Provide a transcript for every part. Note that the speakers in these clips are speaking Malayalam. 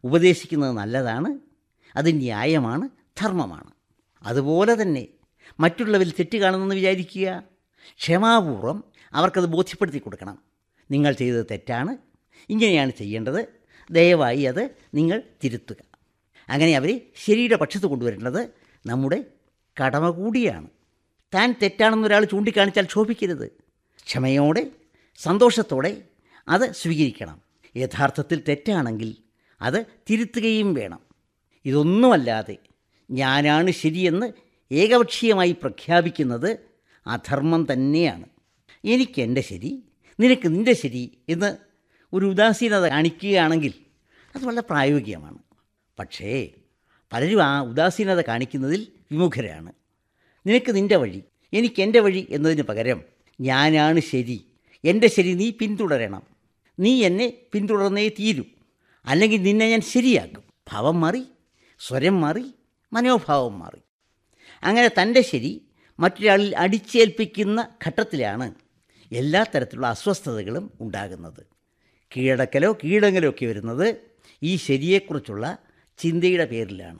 ഉപദേശിക്കുന്നത് നല്ലതാണ് അത് ന്യായമാണ് ധർമ്മമാണ് അതുപോലെ തന്നെ മറ്റുള്ളവരിൽ തെറ്റ് കാണുന്നെന്ന് വിചാരിക്കുക ക്ഷമാപൂർവം അവർക്കത് ബോധ്യപ്പെടുത്തി കൊടുക്കണം നിങ്ങൾ ചെയ്തത് തെറ്റാണ് ഇങ്ങനെയാണ് ചെയ്യേണ്ടത് ദയവായി അത് നിങ്ങൾ തിരുത്തുക അങ്ങനെ അവരെ ശരിയുടെ പക്ഷത്ത് കൊണ്ടുവരേണ്ടത് നമ്മുടെ കടമ കൂടിയാണ് താൻ തെറ്റാണെന്ന് ഒരാൾ ചൂണ്ടിക്കാണിച്ചാൽ ക്ഷോഭിക്കരുത് ക്ഷമയോടെ സന്തോഷത്തോടെ അത് സ്വീകരിക്കണം യഥാർത്ഥത്തിൽ തെറ്റാണെങ്കിൽ അത് തിരുത്തുകയും വേണം ഇതൊന്നുമല്ലാതെ ഞാനാണ് ശരിയെന്ന് ഏകപക്ഷീയമായി പ്രഖ്യാപിക്കുന്നത് അധർമ്മം തന്നെയാണ് എനിക്ക് എൻ്റെ ശരി നിനക്ക് നിൻ്റെ ശരി എന്ന് ഒരു ഉദാസീനത കാണിക്കുകയാണെങ്കിൽ അത് വളരെ പ്രായോഗികമാണ് പക്ഷേ പലരും ആ ഉദാസീനത കാണിക്കുന്നതിൽ വിമുഖരാണ് നിനക്ക് നിൻ്റെ വഴി എനിക്ക് എൻ്റെ വഴി എന്നതിന് പകരം ഞാനാണ് ശരി എൻ്റെ ശരി നീ പിന്തുടരണം നീ എന്നെ പിന്തുടർന്നേ തീരൂ അല്ലെങ്കിൽ നിന്നെ ഞാൻ ശരിയാക്കും ഭാവം മാറി സ്വരം മാറി മനോഭാവം മാറി അങ്ങനെ തൻ്റെ ശരി മറ്റൊരാളിൽ അടിച്ചേൽപ്പിക്കുന്ന ഘട്ടത്തിലാണ് എല്ലാ തരത്തിലുള്ള അസ്വസ്ഥതകളും ഉണ്ടാകുന്നത് കീഴടക്കലോ കീഴടങ്ങലോ ഒക്കെ വരുന്നത് ഈ ശരിയെക്കുറിച്ചുള്ള ചിന്തയുടെ പേരിലാണ്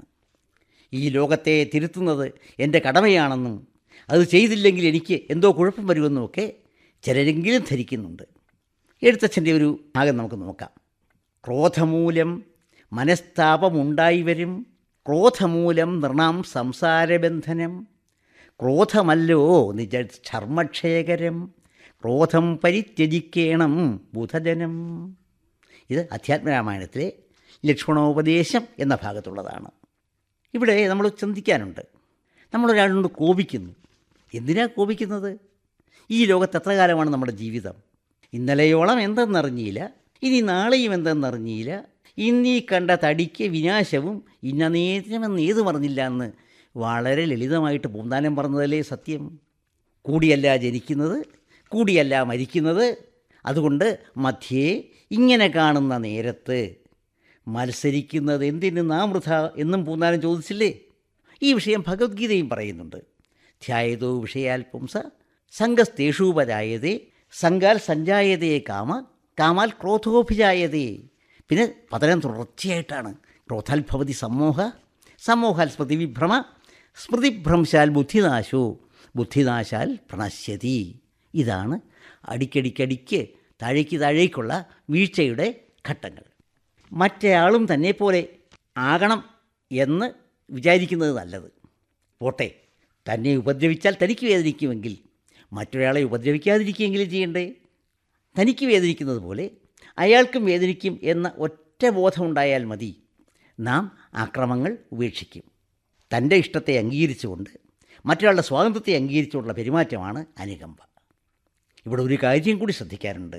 ഈ ലോകത്തെ തിരുത്തുന്നത് എൻ്റെ കടമയാണെന്നും അത് ചെയ്തില്ലെങ്കിൽ എനിക്ക് എന്തോ കുഴപ്പം വരുമെന്നുമൊക്കെ ചിലരെങ്കിലും ധരിക്കുന്നുണ്ട് എഴുത്തച്ഛൻ്റെ ഒരു ഭാഗം നമുക്ക് നോക്കാം ക്രോധമൂലം മനസ്താപമുണ്ടായി വരും ക്രോധമൂലം നൃണാം സംസാരബന്ധനം ക്രോധമല്ലോ നിജ ധർമ്മക്ഷയകരം ക്രോധം പരിത്യജിക്കേണം ബുധജനം ഇത് അധ്യാത്മരാമായണത്തിലെ ലക്ഷ്മണോപദേശം എന്ന ഭാഗത്തുള്ളതാണ് ഇവിടെ നമ്മൾ ചിന്തിക്കാനുണ്ട് നമ്മളൊരാളിനോട് കോപിക്കുന്നു എന്തിനാ കോപിക്കുന്നത് ഈ ലോകത്ത് എത്ര കാലമാണ് നമ്മുടെ ജീവിതം ഇന്നലെയോളം എന്തെന്നറിഞ്ഞില്ല ഇനി നാളെയും എന്തെന്നറിഞ്ഞില്ല ഇന്നീ കണ്ട തടിക്ക് വിനാശവും ഇന്ന നേരമെന്ന് ഏത് പറഞ്ഞില്ല എന്ന് വളരെ ലളിതമായിട്ട് പൂന്താനം പറഞ്ഞതല്ലേ സത്യം കൂടിയല്ല ജനിക്കുന്നത് കൂടിയല്ല മരിക്കുന്നത് അതുകൊണ്ട് മധ്യേ ഇങ്ങനെ കാണുന്ന നേരത്ത് മത്സരിക്കുന്നത് എന്തിന് നാം വൃഥ എന്നും പൂന്താനം ചോദിച്ചില്ലേ ഈ വിഷയം ഭഗവത്ഗീതയും പറയുന്നുണ്ട് ധ്യായതോ വിഷയാൽ പുംസ സംഘസ്തേഷൂപജായതേ സംഘാൽ സഞ്ജായതേ കാമ കാമാൽ ക്രോധോഭിജായതേ പിന്നെ പതനം തുടർച്ചയായിട്ടാണ് ക്രോധാൽ ഭവതി സമ്മോഹ സമ്മോഹാൽ സ്മൃതിവിഭ്രമ സ്മൃതിഭ്രംശാൽ ബുദ്ധിനാശോ ബുദ്ധിനാശാൽ പ്രണശ്യതി ഇതാണ് അടിക്കടിക്കടിക്ക് താഴേക്ക് താഴേക്കുള്ള വീഴ്ചയുടെ ഘട്ടങ്ങൾ മറ്റേയാളും തന്നെ പോലെ ആകണം എന്ന് വിചാരിക്കുന്നത് നല്ലത് പോട്ടെ തന്നെ ഉപദ്രവിച്ചാൽ തനിക്ക് വേദനിക്കുമെങ്കിൽ മറ്റൊരാളെ ഉപദ്രവിക്കാതിരിക്കുകയെങ്കിലും ചെയ്യണ്ടേ തനിക്ക് വേദനിക്കുന്നത് പോലെ അയാൾക്കും വേദനിക്കും എന്ന ഒറ്റ ബോധമുണ്ടായാൽ മതി നാം ആക്രമങ്ങൾ ഉപേക്ഷിക്കും തൻ്റെ ഇഷ്ടത്തെ അംഗീകരിച്ചുകൊണ്ട് മറ്റൊരാളുടെ സ്വാതന്ത്ര്യത്തെ അംഗീകരിച്ചുകൊണ്ടുള്ള പെരുമാറ്റമാണ് അനുകമ്പ ഇവിടെ ഒരു കാര്യം കൂടി ശ്രദ്ധിക്കാറുണ്ട്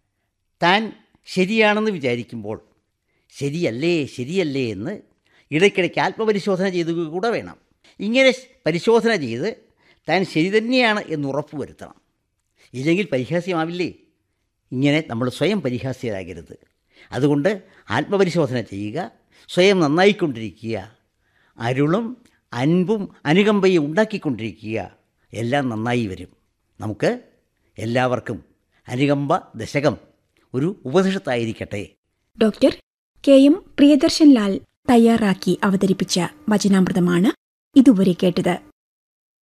താൻ ശരിയാണെന്ന് വിചാരിക്കുമ്പോൾ ശരിയല്ലേ ശരിയല്ലേ എന്ന് ഇടയ്ക്കിടയ്ക്ക് ആത്മപരിശോധന ചെയ്തു കൂടെ വേണം ഇങ്ങനെ പരിശോധന ചെയ്ത് താൻ ശരി തന്നെയാണ് എന്ന് ഉറപ്പ് വരുത്തണം ഇല്ലെങ്കിൽ പരിഹാസ്യമാവില്ലേ ഇങ്ങനെ നമ്മൾ സ്വയം പരിഹാസ്യരാകരുത് അതുകൊണ്ട് ആത്മപരിശോധന ചെയ്യുക സ്വയം നന്നായിക്കൊണ്ടിരിക്കുക അരുളും അൻപും അനുകമ്പയും ഉണ്ടാക്കിക്കൊണ്ടിരിക്കുക എല്ലാം നന്നായി വരും നമുക്ക് എല്ലാവർക്കും അനുകമ്പ ദശകം ഒരു ഉപനിഷത്തായിരിക്കട്ടെ doctor K M Priyadarshan Lal തയ്യാറാക്കി അവതരിപ്പിച്ച വചനാമൃതമാണ് ഇതുവരെ കേട്ടത്